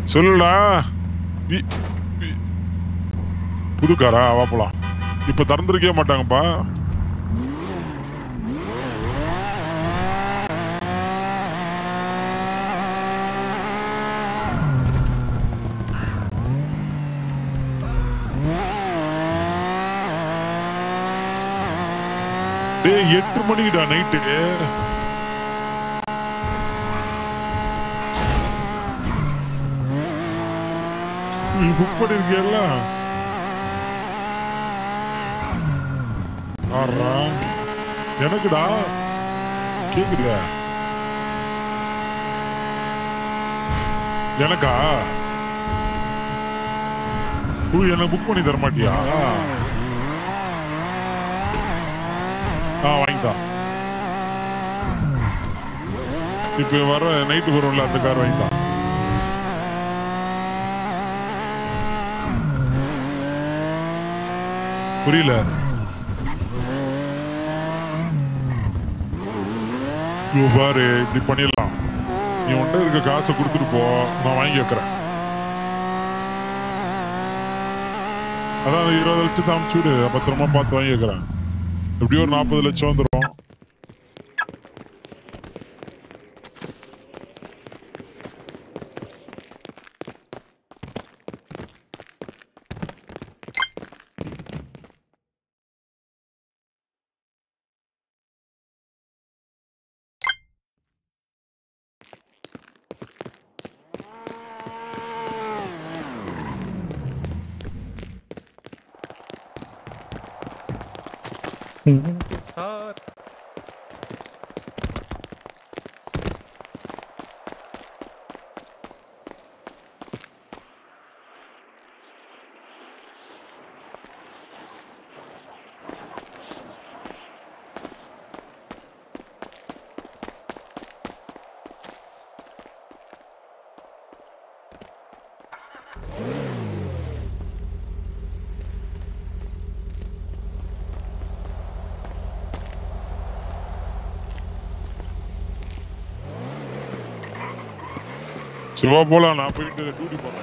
சொல்லுடா we- we- புது காரா வா போலாம் இப்ப திறந்திருக்கவே மாட்டாங்கப்பா டேய் எட்டு மணிக்குடா நைட்டு நீ புக் பண்ணிருக்கியல்ல ஆறா எனக்குடா கேக்குதா எனக்கா ஓ எனக்கு புக் பண்ணி தர மாட்டியா ஆ வாங்கித்தா இப்ப வர நைட்டு வரும்ல அந்த கார் வாங்கித்தா புரியல ஐயோ பாரு இப்படி பண்ணிடலாம் நீ உன்கிட்ட இருக்க காசை கொடுத்துட்டு போ நான் வாங்கி வைக்கிறேன் அதான் அந்த இருபது லட்சத்தை அமுச்சு விடு பத்திரமா பார்த்து வாங்கி வைக்கிறேன் எப்படியும் ஒரு நாற்பது லட்சம் வந்துடும் इनके साथ சிவா போலாம் நான் போயிட்டு டியூட்டி போறேன்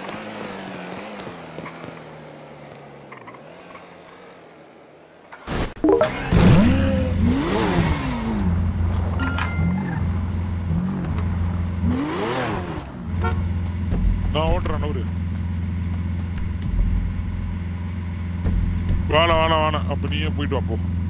நான் ஓட்டுறேன் நவரு வேணாம் வேணாம் வேணாம் அப்ப நீயே போயிட்டு வா போ